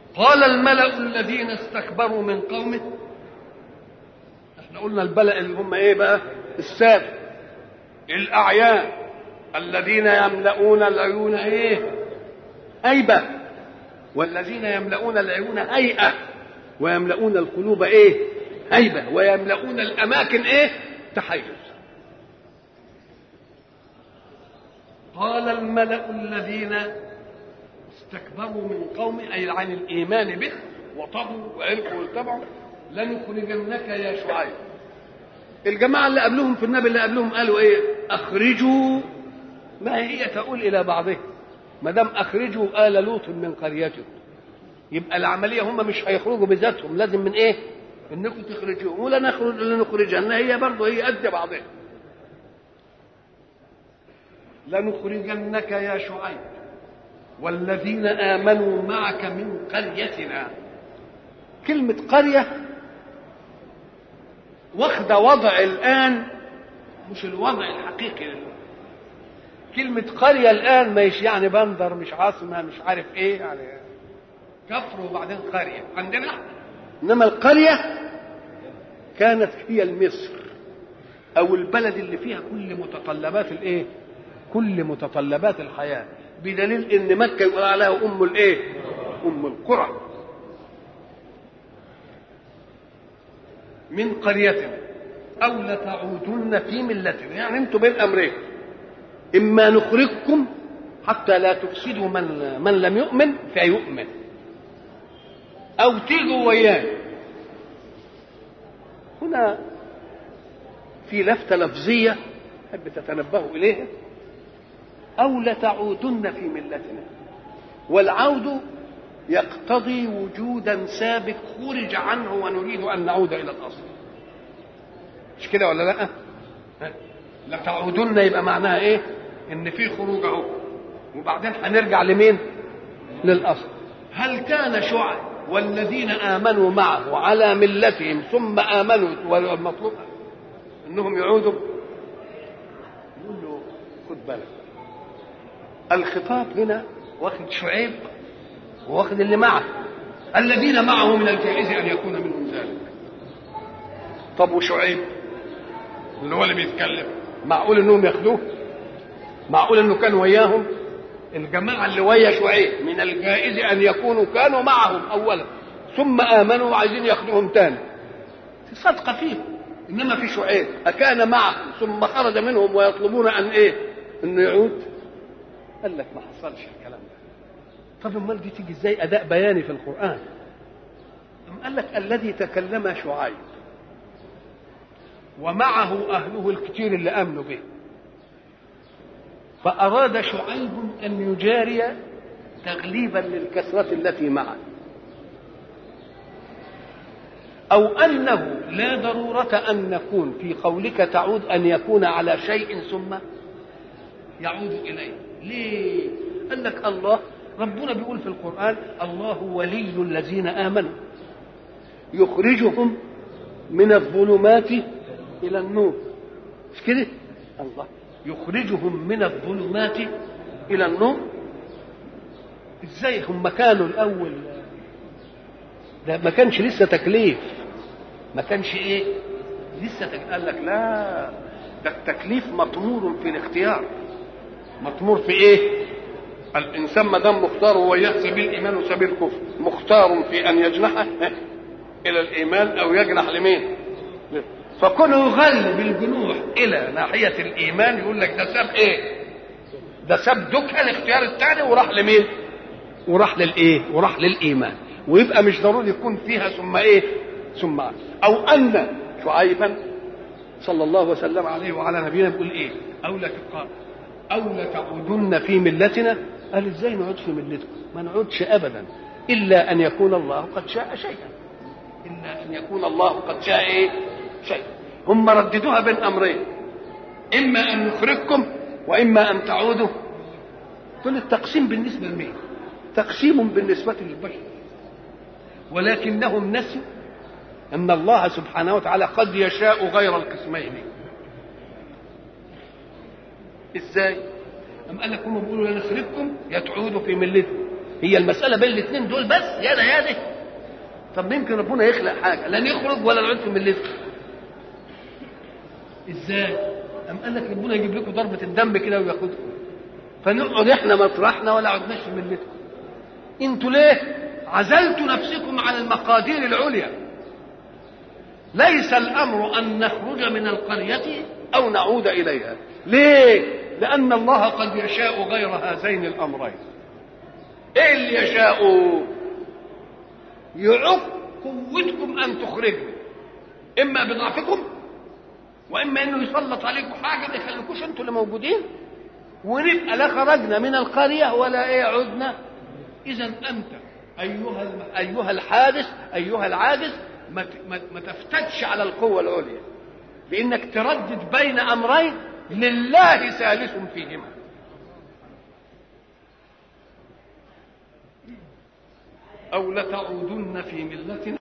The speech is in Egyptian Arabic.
قال الملأ الذين استكبروا من قومه احنا قلنا البلأ اللي هم ايه بقى السادة الأعيان الذين يملؤون العيون ايه هيبة والذين يملؤون العيون هيئة ويملؤون القلوب ايه هيبة ويملؤون الأماكن ايه تحيز قال الملأ الذين استكبروا من قومه أي عن الإيمان به وطغوا وعرفوا واتبعوا لنخرجنك يا شعيب الجماعة اللي قبلهم في النبي اللي قبلهم قالوا ايه أخرجوا ما هي تقول إلى بعضها ما دام أخرجوا آل لوط من قريتكم يبقى العملية هم مش هيخرجوا بذاتهم لازم من ايه انكم تخرجوهم ولا نخرج لنخرجن هي برضه هي قد بعضها لنخرجنك يا شعيب والذين آمنوا معك من قريتنا كلمة قرية واخدة وضع الآن مش الوضع الحقيقي كلمة قرية الآن مش يعني بندر مش عاصمة مش عارف إيه يعني كفر وبعدين قرية عندنا إنما القرية كانت هي المصر أو البلد اللي فيها كل متطلبات الإيه؟ كل متطلبات الحياة بدليل ان مكه يقول عليها ام الايه ام القرى من قريتنا او لتعودن في ملتنا يعني انتم بين امرين اما نخرجكم حتى لا تفسدوا من من لم يؤمن فيؤمن او تيجوا ويانا هنا في لفته لفظيه حب تتنبهوا اليها أو لتعودن في ملتنا والعود يقتضي وجودا سابق خرج عنه ونريد أن نعود إلى الأصل مش كده ولا لا لتعودن يبقى معناها إيه إن في خروج أهو وبعدين هنرجع لمين للأصل هل كان شعيب والذين آمنوا معه على ملتهم ثم آمنوا والمطلوب إنهم يعودوا يقول له خد بالك الخطاب هنا واخد شعيب واخد اللي معه الذين معه من الجائز ان يكون منهم ذلك طب وشعيب اللي هو اللي بيتكلم معقول انهم ياخدوه معقول انه كان وياهم الجماعه اللي ويا شعيب من الجائز ان يكونوا كانوا معهم اولا ثم امنوا وعايزين ياخدوهم تاني صدق فيهم انما في شعيب اكان معهم ثم خرج منهم ويطلبون ان ايه انه يعود قال لك ما حصلش الكلام ده طب امال دي تيجي ازاي اداء بياني في القران أم قال لك الذي تكلم شعيب ومعه اهله الكثير اللي امنوا به فاراد شعيب ان يجاري تغليبا للكثره التي معه او انه لا ضروره ان نكون في قولك تعود ان يكون على شيء ثم يعود اليه ليه قال لك الله ربنا بيقول في القرآن الله ولي الذين آمنوا يخرجهم من الظلمات إلى النور مش كده الله يخرجهم من الظلمات إلى النور ازاي هم كانوا الأول ده ما كانش لسه تكليف ما كانش ايه لسه تكليف قال لك لا ده التكليف مطمور في الاختيار مطمور في ايه الانسان ما دام مختار وياه سبيل الايمان وسبيل الكفر مختار في ان يجنح الى الايمان او يجنح لمين فكونه يغلب الجنوح الى ناحيه الايمان يقول لك ده ساب ايه ده ساب دكها الاختيار الثاني وراح لمين وراح للايه وراح للايمان ويبقى مش ضروري يكون فيها ثم ايه ثم او ان شعيبا صلى الله وسلم عليه وعلى نبينا بيقول ايه او لا تقال او لتعودن في ملتنا قال ازاي نعود في ملتكم ما نعودش ابدا الا ان يكون الله قد شاء شيئا الا ان يكون الله قد شاء ايه شيئا هم رددوها بين امرين اما ان نخرجكم واما ان تعودوا دول التقسيم بالنسبه لمين تقسيم بالنسبه للبشر ولكنهم نسوا ان الله سبحانه وتعالى قد يشاء غير القسمين ازاي أم قال لك هم بيقولوا لا نخرجكم يا تعودوا في ملتكم هي المساله بين الاثنين دول بس يا ده يا ده طب يمكن ربنا يخلق حاجه لا نخرج ولا نعود في ملتكم ازاي أم قال لك ربنا يجيب لكم ضربة الدم كده وياخدكم فنقعد احنا مطرحنا ولا عدناش في ملتكم انتوا ليه عزلتوا نفسكم عن المقادير العليا ليس الامر ان نخرج من القرية او نعود اليها ليه لان الله قد يشاء غير هذين الامرين ايه اللي يشاء يعق قوتكم ان تخرجوا اما بضعفكم واما انه يسلط عليكم حاجه ما يخليكوش انتوا اللي موجودين ونبقى لا خرجنا من القريه ولا ايه عدنا اذا انت ايها الم... ايها الحادث ايها العاجز ما, ت... ما... ما تفتتش على القوه العليا بانك تردد بين امرين لله ثالث فيهما او لتعودن في ملتنا